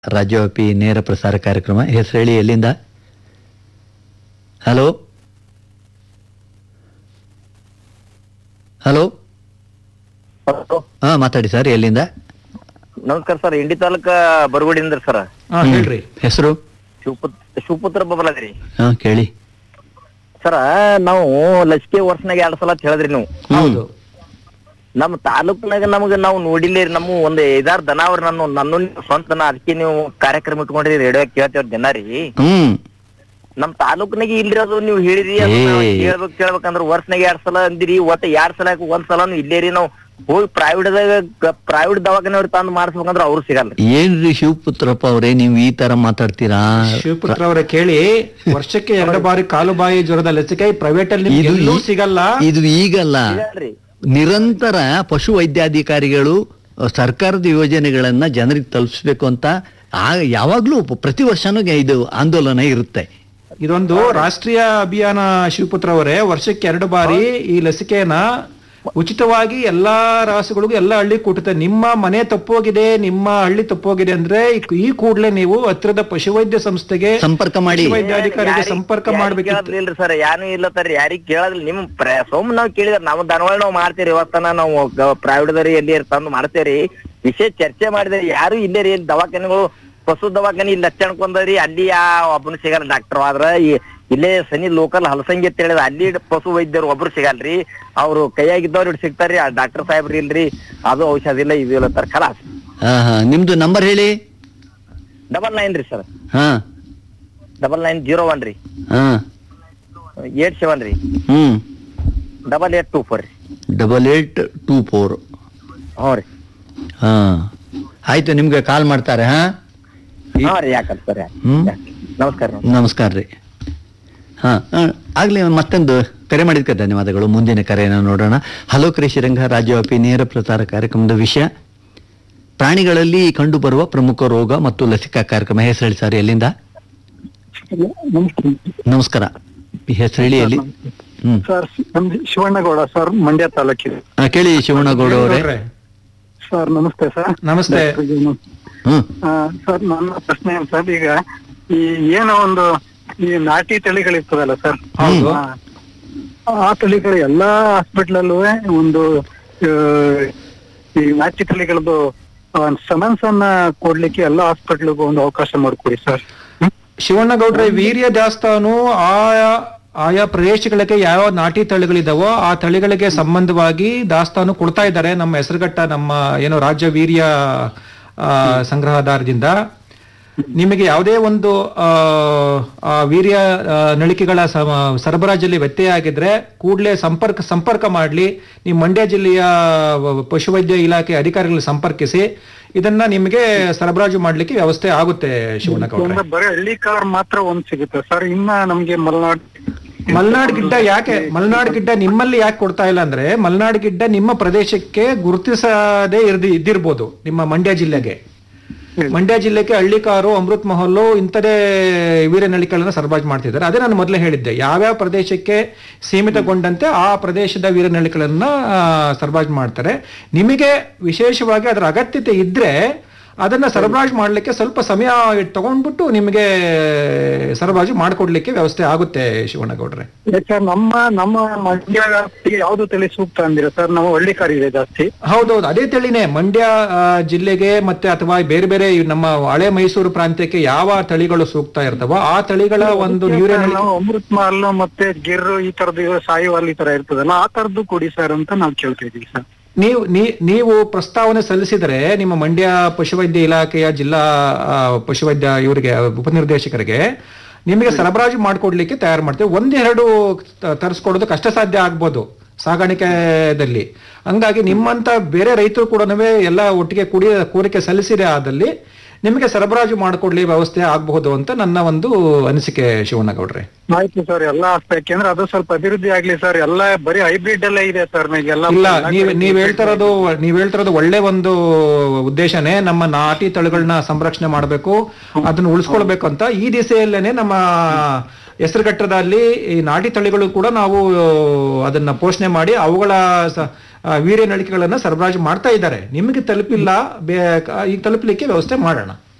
ರಾಜ್ಯವ್ಯಾಪಿ ನೇರ ಪ್ರಸಾರ ಕಾರ್ಯಕ್ರಮ ಹೆಸರು ಹೇಳಿ ಎಲ್ಲಿಂದ ಹಲೋ ಹಲೋ ಹಲೋ ಹಾ ಮಾತಾಡಿ ಸರ್ ಎಲ್ಲಿಂದ ನಮಸ್ಕಾರ ಸರ್ ಇಂಡಿ ತಾಲೂಕ ಬರಗುಡಿಂದ್ರ ಸರ್ ಹಾ ಹೇಳ್ರಿ ಹೆಸರು ಶಿವಪುತ್ ಶಿವಪುತ್ರ ಬಬಲದ್ರಿ ಹಾ ಕೇಳಿ ಸರ ನಾವು ಲಸಿಕೆ ವರ್ಷನಾಗ ಎರಡ್ ಸಲ ಅಂತ ಹೇಳಿದ್ರಿ ನೀವು ಹೌದು ನಮ್ಮ ತಾಲೂಕ್ನಾಗ ನಮಗ ನಾವು ನೋಡಿಲ್ಲ ನಮ್ಮ ಒಂದ್ ಐದಾರು ದನ ಅವ್ರ ನನ್ನ ನನ್ನ ಸ್ವಂತ ದನ ಅದಕ್ಕೆ ನೀವು ಕಾರ್ಯಕ್ರಮ ಇಟ್ಕೊಂಡ್ರಿ ರೇಡಿಯೋ ಕೇಳ್ತೇವ್ರ ಜನ ರೀ ಹ್ಮ್ ನಮ್ ತಾಲೂಕ್ನಾಗ ಇಲ್ರಿ ಅದು ನೀವು ಹೇಳಿರಿ ಅದು ನಾವ್ ಏ. ಕೇಳ್ಬೇಕು ಕೇಳ್ಬೇಕಂದ್ರ ವರ್ಷನಾಗ ಎರಡ್ ಸಲ ಅಂದಿರಿ ಒಟ್ಟ ಎರಡ್ ಸಲ ಯಾಕೆ ಒಂದ್ ಸಲ ಇಲ್ಲೇ ರೀ ನಾವು ಹೋಗಿ ಪ್ರೈವೇಟ್ದಾಗ ಪ್ರೈವೇಟ್ ದವಾಖಾನೆ ತಂದು ಮಾಡಿಸ್ಬೇಕಂದ್ರ ಅವ್ರು ಸಿಗಲ್ಲ ಏನ್ರಿ ಶಿವಪುತ್ರಪ್ಪ ಅವರೇ ನೀವು ಈ ತರ ಮಾತಾಡ್ತೀರಾ ಶಿವಪುತ್ರ ಅವರೇ ಕೇಳಿ ವರ್ಷಕ್ಕೆ ಎರಡು ಬಾರಿ ಕಾಲು ಬಾಯಿ ಜ್ವರದ ಲಸಿಕೆ ಪ್ರೈವೇಟ್ ಅಲ್ಲಿ ನಿಮ್ಗೆ ಇದು ಎಲ್ಲೂ ಈ- ಸಿಗಲ್ಲ ಇದು ಈಗಲ್ಲ ಸಿಗಲ್ರಿ ನಿರಂತರ ಪಶು ವೈದ್ಯಾಧಿಕಾರಿಗಳು ಅ, ಸರ್ಕಾರದ ಯೋಜನೆಗಳನ್ನ ಜನರಿಗೆ ತಲುಪಿಸ್ಬೇಕು ಅಂತ ಆ ಯಾವಾಗ್ಲೂ ಪ್ರತಿ ವರ್ಷನೂ ಇದು ಆಂದೋಲನ ಇರುತ್ತೆ ಇದೊಂದು ರಾಷ್ಟ್ರೀಯ ಅಭಿಯಾನ ಶಿವಪುತ್ರ ಅವರೇ ವರ್ಷಕ್ಕೆ ಎರಡು ಬಾರಿ ಈ ಲಸಿಕೆಯನ್ನ ಉಚಿತವಾಗಿ ಎಲ್ಲಾ ರಾಸುಗಳಿಗೂ ಎಲ್ಲ ಹಳ್ಳಿ ಕೊಟ್ಟುತ್ತೆ ನಿಮ್ಮ ಮನೆ ತಪ್ಪೋಗಿದೆ ನಿಮ್ಮ ಹಳ್ಳಿ ತಪ್ಪೋಗಿದೆ ಅಂದ್ರೆ ಈ- ಈ ಕೂಡಲೇ ನೀವು ಹತ್ತಿರದ ಪಶುವೈದ್ಯ ಸಂಸ್ಥೆಗೆ ಸಂಪರ್ಕ ಮಾಡಿ ವೈದ್ಯಾಧಿಕಾರಿಗೆ ಸಂಪರ್ಕ ಮಾಡ್ಬೇಕಿತ್ತು ಇಲ್ರಿ ಸರ್ ಯಾನು ಇಲ್ಲ ಸರ್ ಯಾರಿಗ್ ಕೇಳೋದಿಲ್ಲ ನಿಮ್ ಪ್ರ- ಸೋಮ್ ನಾವ್ ಕೇಳಿದ್ರ ನಾವು ದನವಾಳ ನಾವು ಮಾಡ್ತೇರಿ ಇವತ್ತನ ನಾವು ಪ್ರೈವೇಟ್ ದರಿ ಎಲ್ಲಿ ತಂದು ಮಾಡ್ತೇರಿ ವಿಷಯ ಚರ್ಚೆ ಮಾಡಿದ್ರೆ ಯಾರು ಇಲ್ಲೇ ರೀ ದವಾಖಾನೆಗಳು ಪಶು ದವಾಖಾನೆ ಇಲ್ಲಿ ಹಚ್ಚಣ್ಕೊಂಡ್ರಿ ಅಲ್ಲಿ ಯಾ ಒಬ್ಬನು ಸಿಗಲ್ಲ ಡಾಕ್ಟರ್ ಆದ್ರ ಈ- ಇಲ್ಲೇ ಸನಿ ಲೋಕಲ್ ಹಲಸಂಗಿ ಅಂತ ಹೇಳಿದ ಅಲ್ಲಿ ಪಶು ವೈದ್ಯರು ಒಬ್ರು ಸಿಗಲ್ರಿ ಅವ್ರು ಕೈಯಾಗಿದ್ದವ್ರು ಇಟ್ಟು ಸಿಗ್ತಾರ್ರಿ ಆ ಡಾಕ್ಟರ್ ಸಾಹೇಬ್ರಿ ಇಲ್ರಿ ಅದು ಔಷಧ ಇಲ್ಲ ಇದು ಇಲ್ಲ ತರ ಖಲಾಸ್ ಹಾ ಹಾ ನಿಮ್ದು ನಂಬರ್ ಹೇಳಿ ಡಬಲ್ ನೈನ್ ರೀ ಸರ್ ಹಾ ಡಬಲ್ ನೈನ್ ಜೀರೋ ಒನ್ ರೀ ಹಾ ಏಟ್ ಸೆವೆನ್ ರೀ ಹ್ಮ್ ಡಬಲ್ ಏಟ್ ಟೂ ಫೋರ್ ರೀ ಡಬಲ್ ಏಟ್ ಟೂ ಫೋರ್ ಹ್ಞೂ ರೀ ಹಾ ಆಯ್ತು ನಿಮ್ಗೆ ಕಾಲ್ ಮಾಡ್ತಾರೆ ಹಾ ಈ- ಹಾ ರೀ ಯಾಕಂತ ಸರ್ ಹ್ಮ್. ನಮಸ್ಕಾರ ನಮಸ್ಕಾರ ರೀ ಹಾ ಆ, ಆಗ್ಲೇ ಮತ್ತೊಂದು ಕರೆ ಮಾಡಿದ್ಕೆ ಧನ್ಯವಾದಗಳು ಮುಂದಿನ ಕರೆಯನ್ನು ನೋಡೋಣ ಹಲೋ ಕೃಷಿ ರಂಗ ರಾಜ್ಯವ್ಯಾಪಿ ನೇರ ಪ್ರಸಾರ ಕಾರ್ಯಕ್ರಮದ ವಿಷಯ ಪ್ರಾಣಿಗಳಲ್ಲಿ ಕಂಡುಬರುವ ಪ್ರಮುಖ ರೋಗ ಮತ್ತು ಲಸಿಕಾ ಕಾರ್ಯಕ್ರಮ ಹೆಸರು ಹೇಳಿ ಸರ್ ಎಲ್ಲಿಂದ ನಮಸ್ಕಾರ ಈ ಹೆಸರು ಹೇಳಿ ಎಲ್ಲಿ ಹ್ಮ್ ಸರ್ ನಮ್ದು ಶಿವಣ್ಣಗೌಡ ಸರ್ ಮಂಡ್ಯ ತಾಲೂಕಿದೆ ಆ, ಕೇಳಿ ಶಿವಣ್ಣಗೌಡ ಅವರೇ ನೋಡ್ರೆ. ಸರ್ ನಮಸ್ತೆ ಸರ್ ನಮಸ್ತೆ ಹ್ಮ್ ಆ, ಸರ್ ನನ್ನ ಪ್ರಶ್ನೆ ಏನ್ ಸರ್ ಈಗ ಈ ಏನೋ ಒಂದು ಈ ನಾಟಿ ತಳಿಗಳಿರ್ತದಲ್ಲ ಸರ್ ಹೌದು. ಆ, ಆ ತಳಿಗಳು ಎಲ್ಲಾ ಹಾಸ್ಪಿಟ್ಲಲ್ಲೂ ಒಂದು ಆ, ಈ ನಾಟಿ ತಳಿಗಳದ್ದು ಸಮನ್ಸ್ ಅನ್ನ ಕೊಡ್ಲಿಕ್ಕೆ ಎಲ್ಲಾ ಹಾಸ್ಪಿಟ್ಲಿಗೂ ಒಂದು ಅವಕಾಶ ಮಾಡಿಕೊಡಿ ಸರ್ ಹ್ಮ್? ಶಿವಣ್ಣಗೌಡ್ರೆ ವೀರ್ಯ ದಾಸ್ತಾನು ಆಯಾ ಆಯಾ ಪ್ರದೇಶಗಳಿಗೆ ಯಾವ ನಾಟಿ ತಳಿಗಳಿದಾವೋ ಆ ತಳಿಗಳಿಗೆ ಸಂಬಂಧವಾಗಿ ದಾಸ್ತಾನು ಕೊಡ್ತಾ ಇದ್ದಾರೆ ನಮ್ಮ ಹೆಸರುಘಟ್ಟ ನಮ್ಮ ಏನು ರಾಜ್ಯ ವೀರ್ಯ ಆ, ಸಂಗ್ರಹದಾರದಿಂದ ನಿಮಗೆ ಯಾವುದೇ ಒಂದು ಆ, ಆ ವೀರ್ಯ ಆ, ನಳಿಕೆಗಳ ಸಮ- ಸರಬರಾಜಲ್ಲಿ ವ್ಯತ್ಯಯ ಆಗಿದ್ರೆ ಕೂಡಲೇ ಸಂಪರ್ಕ ಸಂಪರ್ಕ ಮಾಡಲಿ ನಿಮ್ಮ ಮಂಡ್ಯ ಜಿಲ್ಲೆಯ ಪಶುವೈದ್ಯ ಇಲಾಖೆ ಅಧಿಕಾರಿಗಳು ಸಂಪರ್ಕಿಸಿ ಇದನ್ನ ನಿಮಗೆ ಸರಬರಾಜು ಮಾಡ್ಲಿಕ್ಕೆ ವ್ಯವಸ್ಥೆ ಆಗುತ್ತೆ ಶಿವಣ್ಣಗೌಡ್ರೆ ಒಂದು ಬರೀ ಹಳ್ಳಿ ಕಾರ್ ಮಾತ್ರ ಒಂದ್ ಸಿಗುತ್ತೆ ಸರ್ ಇನ್ನ ನಮ್ಗೆ ಮಲೆನಾಡ್ ಮಲ್ನಾಡ್ ಗಿಡ್ಡ ಯಾಕೆ ಮಲ್ನಾಡ್ ಗಿಡ್ಡ ನಿಮ್ಮಲ್ಲಿ ಯಾಕೆ ಕೊಡ್ತಾ ಇಲ್ಲ ಅಂದ್ರೆ ಮಲ್ನಾಡ್ ಗಿಡ್ಡ ನಿಮ್ಮ ಪ್ರದೇಶಕ್ಕೆ ಗುರುತಿಸದೇ ಇರ್ದಿ ಇದ್ದಿರ್ಬೋದು ನಿಮ್ಮ ಮಂಡ್ಯ ಜಿಲ್ಲೆಗೆ ಮಂಡ್ಯ ಜಿಲ್ಲೆಗೆ ಹಳ್ಳಿಕಾರು ಅಮೃತ್ ಮಹಲ್ಲು ಇಂಥದೇ ವೀರನಳಿಕೆಗಳನ್ನ ಸರಬರಾಜು ಮಾಡ್ತಿದ್ದಾರೆ ಅದೇ ನಾನು ಮೊದಲೇ ಹೇಳಿದ್ದೆ ಯಾವ್ಯಾವ ಪ್ರದೇಶಕ್ಕೆ ಸೀಮಿತಗೊಂಡಂತೆ ಆ ಪ್ರದೇಶದ ವೀರನಳಿಕೆಗಳನ್ನ ಆ, ಸರಬರಾಜು ಮಾಡ್ತಾರೆ ನಿಮಗೆ ವಿಶೇಷವಾಗಿ ಅದರ ಅಗತ್ಯತೆ ಇದ್ರೆ ಅದನ್ನ ಸರಬರಾಜು ಮಾಡ್ಲಿಕ್ಕೆ ಸ್ವಲ್ಪ ಸಮಯ ತಗೊಂಡ್ಬಿಟ್ಟು ನಿಮಗೆ ಸರಬರಾಜು ಮಾಡಿಕೊಡ್ಲಿಕ್ಕೆ ವ್ಯವಸ್ಥೆ ಆಗುತ್ತೆ ಶಿವಣ್ಣಗೌಡ್ರೆ ಸರ್ ನಮ್ಮ ನಮ್ಮ ಮಂಡ್ಯ ಯಾವ್ದು ತಳಿ ಸೂಕ್ತ ಅಂದಿರ ಸರ್ ನಮ್ಮ ಹಳ್ಳಿ ಕಾರ್ ಇದೆ ಜಾಸ್ತಿ ಹೌದೌದು ಅದೇ ತಳಿನೇ ಮಂಡ್ಯ ಆ, ಜಿಲ್ಲೆಗೆ ಮತ್ತೆ ಅಥವಾ ಬೇರೆ ಬೇರೆ ಈ ನಮ್ಮ ಹಳೆ ಮೈಸೂರು ಪ್ರಾಂತ್ಯಕ್ಕೆ ಯಾವ ತಳಿಗಳು ಸೂಕ್ತ ಇರ್ತವೋ ಆ ತಳಿಗಳ ಒಂದು ನ್ಯೂರಿನಲ್ ನಾವು ಅಮೃತ್ ಮಹಲ್ ಮತ್ತೆ ಗಿರ್ ಈ ತರದ್ದು ಸಾಯಿವಾಲ್ ಈ ತರ ಇರ್ತದಲ್ಲ ಆ ತರದ್ದು ಕೊಡಿ ಸರ್ ಅಂತ ನಾವು ಕೇಳ್ತಾ ಇದೀವಿ ಸರ್ ನೀವು ನೀ- ನೀವು ಪ್ರಸ್ತಾವನೆ ಸಲ್ಲಿಸಿದರೆ ನಿಮ್ಮ ಮಂಡ್ಯ ಪಶುವೈದ್ಯ ಇಲಾಖೆಯ ಜಿಲ್ಲಾ ಆ, ಪಶುವೈದ್ಯ ಇವರಿಗೆ ಉಪನಿರ್ದೇಶಕರಿಗೆ ನಿಮಗೆ ಸರಬರಾಜು ಮಾಡಿಕೊಡ್ಲಿಕ್ಕೆ ತಯಾರು ಮಾಡ್ತೇವೆ ಒಂದೆರಡು ತ- ತರಿಸ್ಕೊಡೋದು ಕಷ್ಟ ಸಾಧ್ಯ ಆಗ್ಬೋದು ಸಾಗಾಣಿಕೆದಲ್ಲಿ ಹಂಗಾಗಿ ನಿಮ್ಮಂತ ಬೇರೆ ರೈತರು ಕೂಡ ಎಲ್ಲ ಒಟ್ಟಿಗೆ ಕೂಡಿ ಕೋರಿಕೆ ಸಲ್ಲಿಸಿದೆ ಆದಲ್ಲಿ ನಿಮಗೆ ಸರಬರಾಜು ಮಾಡಿಕೊಡ್ಲಿ ವ್ಯವಸ್ಥೆ ಆಗಬಹುದು ಅಂತ ನನ್ನ ಒಂದು ಅನಿಸಿಕೆ ಶಿವಣ್ಣಗೌಡ್ರೆ ಆಯ್ತು ಸರ್ ಎಲ್ಲ ಯಾಕೆಂದ್ರೆ ಅದು ಸ್ವಲ್ಪ ಅಭಿವೃದ್ಧಿ ಆಗ್ಲಿ ಸರ್ ಎಲ್ಲ ಬರೀ ಹೈಬ್ರಿಡ್ ಎಲ್ಲ ಇದೆ ಸರ್ ಎಲ್ಲ ಇಲ್ಲ ನೀವ್ ನೀವ್ ಹೇಳ್ತಿರೋದು ನೀವ್ ಹೇಳ್ತಿರೋದು ಒಳ್ಳೆ ಒಂದು ಉದ್ದೇಶನೇ ನಮ್ಮ ನಾಟಿ ತಳಿಗಳನ್ನ ಸಂರಕ್ಷಣೆ ಮಾಡಬೇಕು ಅದನ್ನ ಉಳಿಸ್ಕೊಳ್ಬೇಕು ಅಂತ ಈ ದಿಸೆಯಲ್ಲೇನೆ ನಮ್ಮ ಹೆಸರುಘಟ್ಟದಲ್ಲಿ ಈ ನಾಟಿ ತಳಿಗಳು ಕೂಡ ನಾವು ಅದನ್ನ ಪೋಷಣೆ ಮಾಡಿ ಅವುಗಳ ಸ- ಆ, ವೀರ್ಯ ನಳಿಕೆಗಳನ್ನ ಸರಬರಾಜು ಮಾಡ್ತಾ ಇದ್ದಾರೆ ನಿಮಗೆ ತಲುಪಿಲ್ಲ ಬೇ- ಈಗ ತಲುಪಲಿಕ್ಕೆ ವ್ಯವಸ್ಥೆ ಮಾಡೋಣ